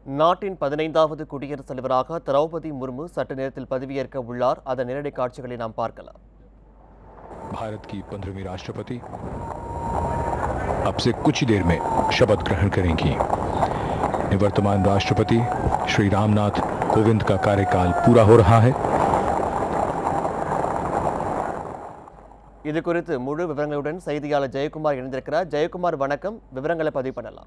நாட்டின் பதினைந்தாவது குடியரசுத் தலைவராக திரௌபதி முர்மு சற்று நேரத்தில் பதவியேற்க உள்ளார் அதன் நேரடி காட்சிகளை நாம் பார்க்கலாம் भारत की पंद्रहवीं राष्ट्रपति अब से कुछ ही देर में शपथ ग्रहण करेंगी निवर्तमान राष्ट्रपति श्री रामनाथ कोविंद का कार्यकाल पूरा हो रहा है இது குறித்து முழு விவரங்களுடன் செய்தியாளர் ஜெயக்குமார் இணைந்திருக்கிறார் ஜெயக்குமார் வணக்கம் விவரங்களை பதிவு பண்ணலாம்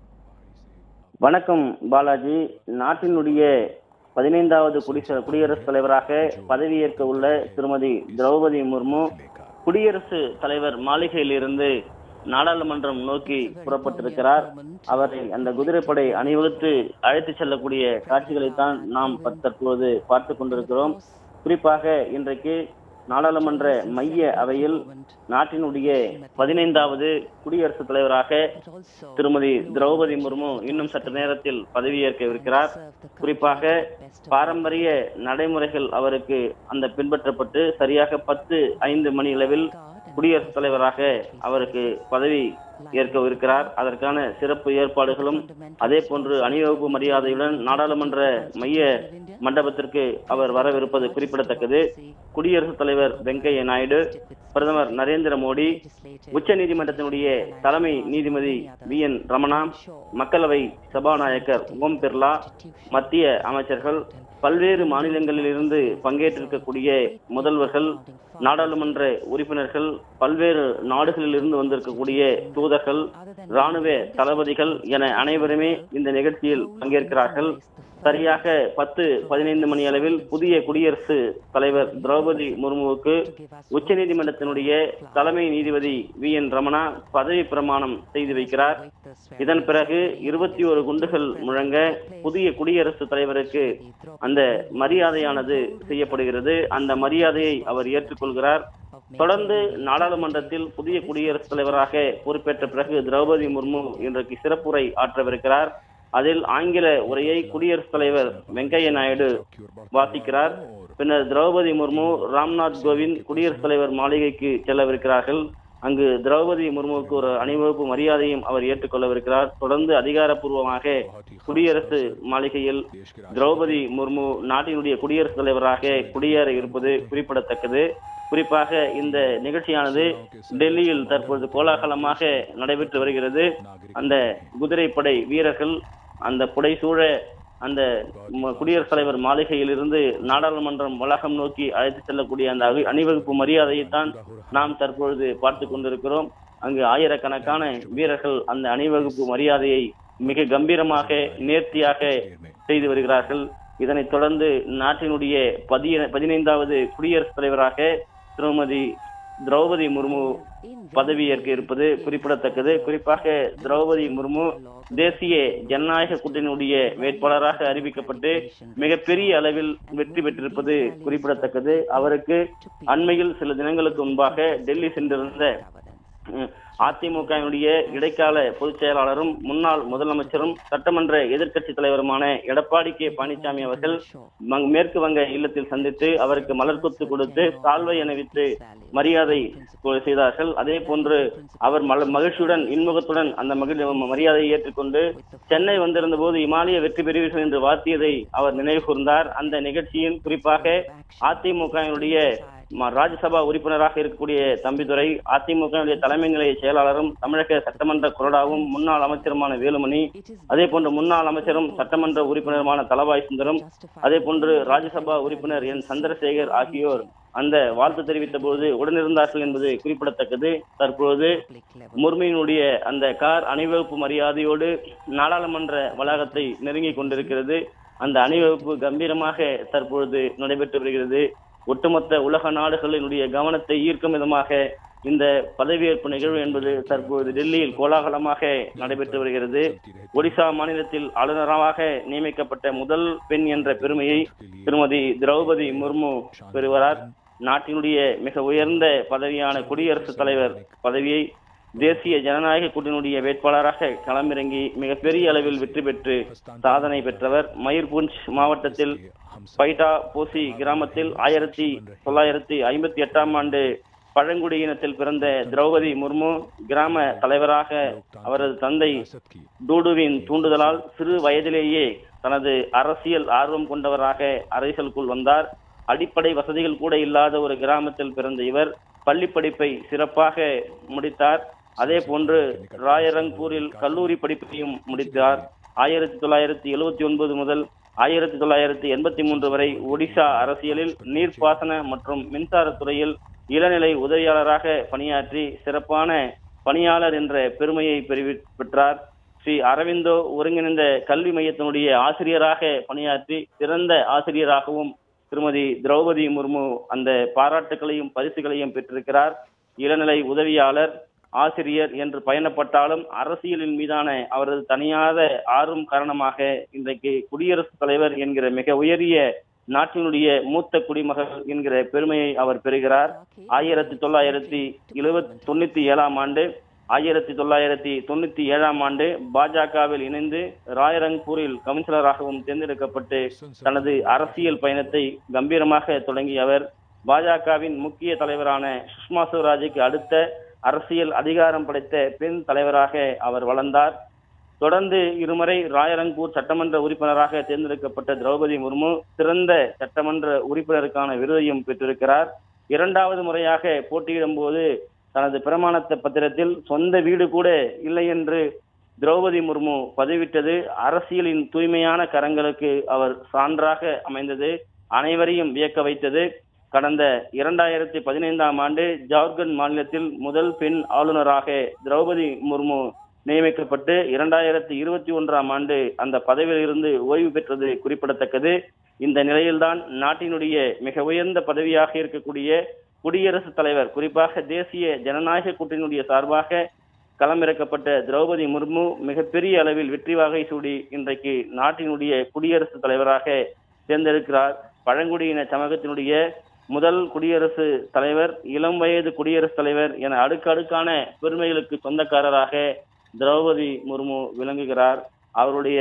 வணக்கம் பாலாஜி நாட்டினுடைய பதினைந்தாவது குடிச குடியரசுத் தலைவராக பதவியேற்க உள்ள திருமதி திரௌபதி முர்மு குடியரசு தலைவர் மாளிகையிலிருந்து நாடாளுமன்றம் நோக்கி புறப்பட்டிருக்கிறார் அவரை அந்த குதிரைப்படை அணிவகுத்து அழைத்து செல்லக்கூடிய காட்சிகளைத்தான் நாம் ப- தற்போது பார்த்து கொண்டிருக்கிறோம் குறிப்பாக இன்றைக்கு நாடாளுமன்ற மைய அவையில் நாட்டினுடைய பதினைந்தாவது குடியரசுத் தலைவராக திருமதி திரௌபதி முர்மு இன்னும் சற்று நேரத்தில் பதவியேற்கவிருக்கிறார் குறிப்பாக பாரம்பரிய நடைமுறைகள் அவருக்கு அந்த பின்பற்றப்பட்டு சரியாக பத்து ஐந்து மணி அளவில் குடியரசுத் தலைவராக அவருக்கு பதவி ஏற்கவிருக்கிறார் அதற்கான சிறப்பு ஏற்பாடுகளும் அதே போன்று அணிவகுப்பு மரியாதையுடன் நாடாளுமன்ற மைய மண்டபத்திற்கு அவர் வரவிருப்பது குறிப்பிடத்தக்கது குடியரசுத் தலைவர் வெங்கையா நாயுடு பிரதமர் நரேந்திர மோடி உச்ச நீதிமன்றத்தினுடைய தலைமை நீதிபதி வி என் ரமணா மக்களவை சபாநாயகர் ஓம் பிர்லா மத்திய அமைச்சர்கள் பல்வேறு மாநிலங்களிலிருந்து பங்கேற்றிருக்கக்கூடிய முதல்வர்கள் நாடாளுமன்ற உறுப்பினர்கள் பல்வேறு நாடுகளில் இருந்து வந்திருக்கக்கூடிய தூதர்கள் ராணுவ தளபதிகள் என அனைவருமே இந்த நிகழ்ச்சியில் பங்கேற்கிறார்கள் சரியாக பத்து பதினைந்து மணி அளவில் புதிய குடியரசு தலைவர் திரௌபதி முர்முவுக்கு உச்சநீதிமன்றத்தினுடைய தலைமை நீதிபதி வி என் ரமணா பதவி பிரமாணம் செய்து வைக்கிறார் இதன் பிறகு இருபத்தி ஒரு குண்டுகள் முழங்க புதிய குடியரசுத் தலைவருக்கு அந்த மரியாதையானது செய்யப்படுகிறது அந்த மரியாதையை அவர் ஏற்றுக்கொள்கிறார் தொடர்ந்து நாடாளுமன்றத்தில் புதிய குடியரசுத் தலைவராக பொறுப்பேற்ற பிறகு திரௌபதி முர்மு இன்றைக்கு சிறப்புரை ஆற்றவிருக்கிறார் அதில் ஆங்கில உரையை குடியரசுத் தலைவர் வெங்கையா நாயுடு வாசிக்கிறார் பின்னர் திரௌபதி முர்மு ராம்நாத் கோவிந்த் குடியரசுத் தலைவர் மாளிகைக்கு செல்லவிருக்கிறார்கள் அங்கு திரௌபதி முர்முவுக்கு ஒரு அணிவகுப்பு மரியாதையும் அவர் ஏற்றுக்கொள்ளவிருக்கிறார் தொடர்ந்து அதிகாரப்பூர்வமாக குடியரசு மாளிகையில் திரௌபதி முர்மு நாட்டினுடைய குடியரசுத் தலைவராக குடியேற இருப்பது குறிப்பிடத்தக்கது குறிப்பாக இந்த நிகழ்ச்சியானது டெல்லியில் தற்பொழுது கோலாகலமாக நடைபெற்று வருகிறது அந்த குதிரைப்படை வீரர்கள் அந்த புடைசூழ அந்த ம- குடியரசுத் தலைவர் மாளிகையிலிருந்து நாடாளுமன்றம் வளாகம் நோக்கி அழைத்து செல்லக்கூடிய அந்த அவி- அணிவகுப்பு மரியாதையைத்தான் நாம் தற்பொழுது பார்த்து கொண்டிருக்கிறோம் அங்கு ஆயிரக்கணக்கான வீரர்கள் அந்த அணிவகுப்பு மரியாதையை மிக கம்பீரமாக நேர்த்தியாக செய்து வருகிறார்கள் இதனைத் தொடர்ந்து நாட்டினுடைய பதிய பதினைந்தாவது குடியரசுத் தலைவராக திருமதி திரௌபதி முர்மு பதவியேற்க இருப்பது குறிப்பிடத்தக்கது குறிப்பாக திரௌபதி முர்மு தேசிய ஜனநாயக கூட்டணியுடைய வேட்பாளராக அறிவிக்கப்பட்டு மிகப்பெரிய அளவில் வெற்றி பெற்றிருப்பது குறிப்பிடத்தக்கது அவருக்கு அண்மையில் சில தினங்களுக்கு முன்பாக டெல்லி சென்றிருந்த உம், அதிமுகவினுடைய இடைக்கால பொதுச் செயலாளரும் முன்னாள் முதலமைச்சரும் சட்டமன்ற எதிர்க்கட்சி தலைவருமான எடப்பாடி கே பழனிசாமி அவர்கள் மங்- மேற்கு வங்க இல்லத்தில் சந்தித்து அவருக்கு மலர் கொத்து கொடுத்து சால்வை அணிவித்து மரியாதை கொ- செய்தார்கள் அதே போன்று அவர் மல- மகிழ்ச்சியுடன் இன்முகத்துடன் அந்த மகிழ் மரியாதையை ஏற்றுக்கொண்டு சென்னை வந்திருந்த போது இமாலய வெற்றி பெறுவீர்கள் என்று வாழ்த்தியதை அவர் நினைவு கூர்ந்தார் அந்த நிகழ்ச்சியின் குறிப்பாக அதிமுகவினுடைய ம- ராஜ்யசபா உறுப்பினராக இருக்கக்கூடிய தம்பிதுரை அதிமுகவினுடைய தலைமை நிலைய செயலாளரும் தமிழக சட்டமன்ற கொறடாவும் முன்னாள் அமைச்சருமான வேலுமணி அதே போன்று முன்னாள் அமைச்சரும் சட்டமன்ற உறுப்பினருமான தலபாய் சுந்தரம் அதே போன்று ராஜ்யசபா உறுப்பினர் என் சந்திரசேகர் ஆகியோர் அந்த வாழ்த்து தெரிவித்த போது உடனிருந்தார்கள் என்பது குறிப்பிடத்தக்கது தற்பொழுது முர்மியினுடைய அந்த கார் அணிவகுப்பு மரியாதையோடு நாடாளுமன்ற வளாகத்தை நெருங்கி கொண்டிருக்கிறது அந்த அணிவகுப்பு கம்பீரமாக தற்பொழுது நடைபெற்று வருகிறது ஒட்டுமொத்த உலக நாடுகளினுடைய கவனத்தை ஈர்க்கும் விதமாக இந்த பதவியேற்பு நிகழ்வு என்பது தற்போது டெல்லியில் கோலாகலமாக நடைபெற்று வருகிறது ஒடிசா மாநிலத்தில் ஆளுநராக நியமிக்கப்பட்ட முதல் பெண் என்ற பெருமையை திருமதி திரௌபதி முர்மு பெறுகிறார் நாட்டினுடைய மிக உயர்ந்த பதவியான குடியரசுத் தலைவர் பதவியை தேசிய ஜனநாயக கூட்டணியுடைய வேட்பாளராக களமிறங்கி மிகப்பெரிய அளவில் வெற்றி பெற்று சாதனை பெற்றவர் மயூர்புஞ்ச் மாவட்டத்தில் பைட்டா போசி கிராமத்தில் ஆயிரத்தி தொள்ளாயிரத்தி ஐம்பத்தி எட்டாம் ஆண்டு பழங்குடியினத்தில் பிறந்த திரௌபதி முர்மு கிராம தலைவராக அவரது தந்தை டூடுவின் தூண்டுதலால் சிறு வயதிலேயே தனது அரசியல் ஆர்வம் கொண்டவராக அரசியலுக்குள் வந்தார் அடிப்படை வசதிகள் கூட இல்லாத ஒரு கிராமத்தில் பிறந்த இவர் பள்ளி படிப்பை சிறப்பாக முடித்தார் அதே போன்று ராயரங்பூரில் கல்லூரி படிப்பையும் முடித்தார் ஆயிரத்தி தொள்ளாயிரத்தி எழுவத்தி ஒன்பது முதல் ஆயிரத்தி தொள்ளாயிரத்தி எண்பத்தி மூன்று வரை ஒடிசா அரசியலில் நீர்ப்பாசன மற்றும் மின்சாரத்துறையில் இளநிலை உதவியாளராக பணியாற்றி சிறப்பான பணியாளர் என்ற பெருமையை பெறுவி- பெற்றார் ஸ்ரீ அரவிந்தோ ஒருங்கிணைந்த கல்வி மையத்தினுடைய ஆசிரியராக பணியாற்றி சிறந்த ஆசிரியராகவும் திருமதி திரௌபதி முர்மு அந்த பாராட்டுகளையும் பரிசுகளையும் பெற்றிருக்கிறார் இளநிலை உதவியாளர் ஆசிரியர் என்று பயணப்பட்டாலும் அரசியலின் மீதான அவரது தனியாத ஆர்வம் காரணமாக இன்றைக்கு குடியரசுத் தலைவர் என்கிற மிக உயரிய நாட்டினுடைய மூத்த குடிமகள் என்கிற பெருமையை அவர் பெறுகிறார் ஆயிரத்தி தொள்ளாயிரத்தி எழுவத் தொண்ணூத்தி ஏழாம் ஆண்டு ஆயிரத்தி தொள்ளாயிரத்தி தொண்ணூத்தி ஏழாம் ஆண்டு பாஜகவில் இணைந்து ராயரங்பூரில் கவுன்சிலராகவும் தேர்ந்தெடுக்கப்பட்டு தனது அரசியல் பயணத்தை கம்பீரமாக தொடங்கிய அவர் பாஜகவின் முக்கிய தலைவரான சுஷ்மா ஸ்வராஜுக்கு அடுத்த அரசியல் அதிகாரம் படைத்த பெண் தலைவராக அவர் வளர்ந்தார் தொடர்ந்து இருமுறை ராயரங்பூர் சட்டமன்ற உறுப்பினராக தேர்ந்தெடுக்கப்பட்ட திரௌபதி முர்மு சிறந்த சட்டமன்ற உறுப்பினருக்கான விருதையும் பெற்றிருக்கிறார் இரண்டாவது முறையாக போட்டியிடும் போது தனது பிரமாணத்த பத்திரத்தில் சொந்த வீடு கூட இல்லை என்று திரௌபதி முர்மு பதிவிட்டது அரசியலின் தூய்மையான கரங்களுக்கு அவர் சான்றாக அமைந்தது அனைவரையும் வியக்க வைத்தது கடந்த இரண்டாயிரத்தி பதினைந்தாம் ஆண்டு ஜார்க்கண்ட் மாநிலத்தில் முதல் பெண் ஆளுநராக திரௌபதி முர்மு நியமிக்கப்பட்டு இரண்டாயிரத்தி இருபத்தி ஒன்றாம் ஆண்டு அந்த பதவியிலிருந்து ஓய்வு பெற்றது குறிப்பிடத்தக்கது இந்த நிலையில்தான் நாட்டினுடைய மிக உயர்ந்த பதவியாக இருக்கக்கூடிய குடியரசுத் தலைவர் குறிப்பாக தேசிய ஜனநாயக கூட்டணியுடைய சார்பாக களமிறக்கப்பட்ட திரௌபதி முர்மு மிகப்பெரிய அளவில் வெற்றி வாகை சூடி இன்றைக்கு நாட்டினுடைய குடியரசுத் தலைவராக தேர்ந்தெடுக்கிறார் பழங்குடியின சமூகத்தினுடைய முதல் குடியரசு தலைவர் இளம் வயது குடியரசுத் தலைவர் என அடுக்கடுக்கான பெருமைகளுக்கு சொந்தக்காரராக திரௌபதி முர்மு விளங்குகிறார் அவருடைய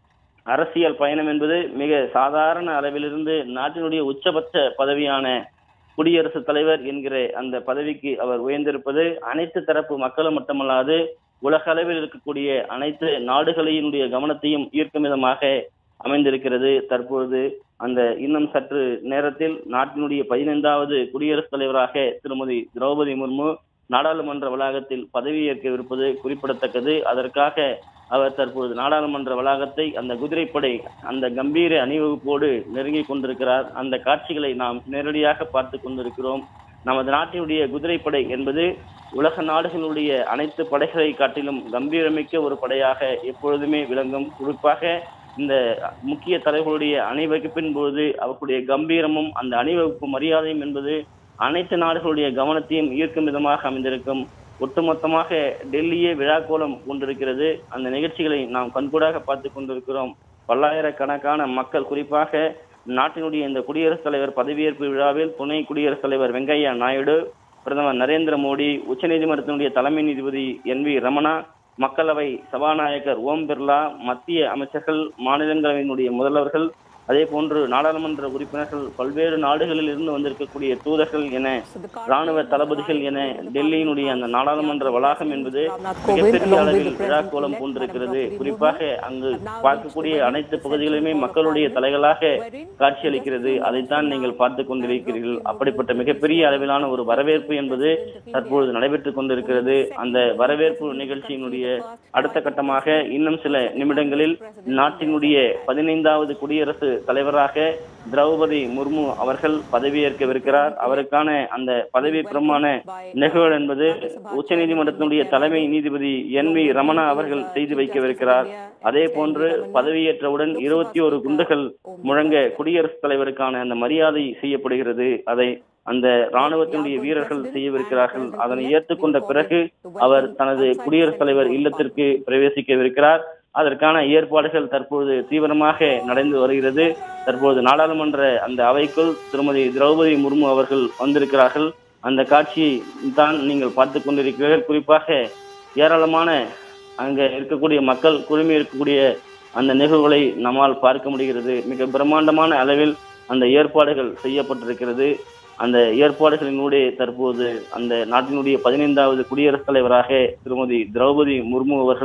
அரசியல் பயணம் என்பது மிக சாதாரண அளவிலிருந்து நாட்டினுடைய உச்சபட்ச பதவியான குடியரசுத் தலைவர் என்கிற அந்த பதவிக்கு அவர் உயர்ந்திருப்பது அனைத்து தரப்பு மக்களும் மட்டுமல்லாது உலக அளவில் இருக்கக்கூடிய அனைத்து நாடுகளினுடைய கவனத்தையும் ஈர்க்கும் விதமாக அமைந்திருக்கிறது தற்பொழுது அந்த இன்னும் சற்று நேரத்தில் நாட்டினுடைய பதினைந்தாவது குடியரசுத் தலைவராக திருமதி திரௌபதி முர்மு நாடாளுமன்ற வளாகத்தில் பதவியேற்கவிருப்பது குறிப்பிடத்தக்கது அதற்காக அவர் தற்பொழுது நாடாளுமன்ற வளாகத்தை அந்த குதிரைப்படை அந்த கம்பீர அணிவகுப்போடு நெருங்கி கொண்டிருக்கிறார் அந்த காட்சிகளை நாம் நேரடியாக பார்த்து கொண்டிருக்கிறோம் நமது நாட்டினுடைய குதிரைப்படை என்பது உலக நாடுகளுடைய அனைத்து படைகளை காட்டிலும் கம்பீரமிக்க ஒரு படையாக எப்பொழுதுமே விளங்கும் குறிப்பாக இந்த முக்கிய தலைவர்களுடைய அணிவகுப்பின் போது அவர்களுடைய கம்பீரமும் அந்த அணிவகுப்பு மரியாதையும் என்பது அனைத்து நாடுகளுடைய கவனத்தையும் ஈர்க்கும் விதமாக அமைந்திருக்கும் ஒட்டுமொத்தமாக டெல்லியே விழாக்கோலம் கொண்டிருக்கிறது அந்த நிகழ்ச்சிகளை நாம் கண்கூடாக பார்த்து கொண்டிருக்கிறோம் பல்லாயிரக்கணக்கான மக்கள் குறிப்பாக நாட்டினுடைய இந்த குடியரசுத் தலைவர் பதவியேற்பு விழாவில் துணை குடியரசுத் தலைவர் வெங்கையா நாயுடு பிரதமர் நரேந்திர மோடி உச்சநீதிமன்றத்தினுடைய தலைமை நீதிபதி என் வி ரமணா மக்களவை சபாநாயகர் ஓம் பிர்லா மத்திய அமைச்சர்கள் மாநிலங்களவையினுடைய முதல்வர்கள் அதே போன்று நாடாளுமன்ற உறுப்பினர்கள் பல்வேறு நாடுகளில் இருந்து வந்திருக்கக்கூடிய தூதர்கள் என ராணுவ தளபதிகள் என டெல்லியினுடைய அந்த நாடாளுமன்ற வளாகம் என்பது மிகப்பெரிய அளவில் விழாக்கோலம் பூண்டிருக்கிறது குறிப்பாக அங்கு பார்க்கக்கூடிய அனைத்து பகுதிகளுமே மக்களுடைய தலைகளாக காட்சியளிக்கிறது அதைத்தான் நீங்கள் பார்த்து கொண்டிருக்கிறீர்கள் அப்படிப்பட்ட மிகப்பெரிய அளவிலான ஒரு வரவேற்பு என்பது தற்பொழுது நடைபெற்றுக் கொண்டிருக்கிறது அந்த வரவேற்பு நிகழ்ச்சியினுடைய அடுத்த கட்டமாக இன்னும் சில நிமிடங்களில் நாட்டினுடைய பதினைந்தாவது குடியரசு தலைவராக திரௌபதி முர்மு அவர்கள் பதவியேற்கவிருக்கிறார் அவருக்கான அந்த பதவி பிரமாண நிகழ்வு என்பது உச்சநீதிமன்றத்தினுடைய தலைமை நீதிபதி என் வி ரமணா அவர்கள் செய்து வைக்கவிருக்கிறார் அதே போன்று பதவியேற்றவுடன் இருபத்தி ஒரு குண்டுகள் முழங்க குடியரசுத் தலைவருக்கான அந்த மரியாதை செய்யப்படுகிறது அதை அந்த ராணுவத்தினுடைய வீரர்கள் செய்யவிருக்கிறார்கள் அதனை ஏற்றுக்கொண்ட பிறகு அவர் தனது குடியரசுத் தலைவர் இல்லத்திற்கு பிரவேசிக்கவிருக்கிறார் அதற்கான ஏற்பாடுகள் தற்போது தீவிரமாக நடந்து வருகிறது தற்போது நாடாளுமன்ற அந்த அவைக்குள் திருமதி திரௌபதி முர்மு அவர்கள் வந்திருக்கிறார்கள் அந்த காட்சியை தான் நீங்கள் பார்த்து கொண்டிருக்கிறீர்கள் குறிப்பாக ஏராளமான அங்க இருக்கக்கூடிய மக்கள் குழுமி இருக்கக்கூடிய அந்த நிகழ்வுகளை நம்மால் பார்க்க முடிகிறது மிக பிரம்மாண்டமான அளவில் அந்த ஏற்பாடுகள் செய்யப்பட்டிருக்கிறது அந்த ஏற்பாடுகளினூடே தற்போது அந்த நாட்டினுடைய பதினைந்தாவது குடியரசுத் தலைவராக திருமதி திரௌபதி முர்மு அவர்கள்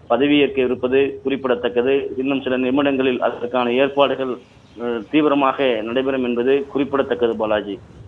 பதவியேற்க இருப்பது குறிப்பிடத்தக்கது இன்னும் சில நிமிடங்களில் அதற்கான ஏற்பாடுகள் அஹ், தீவிரமாக நடைபெறும் என்பது குறிப்பிடத்தக்கது பாலாஜி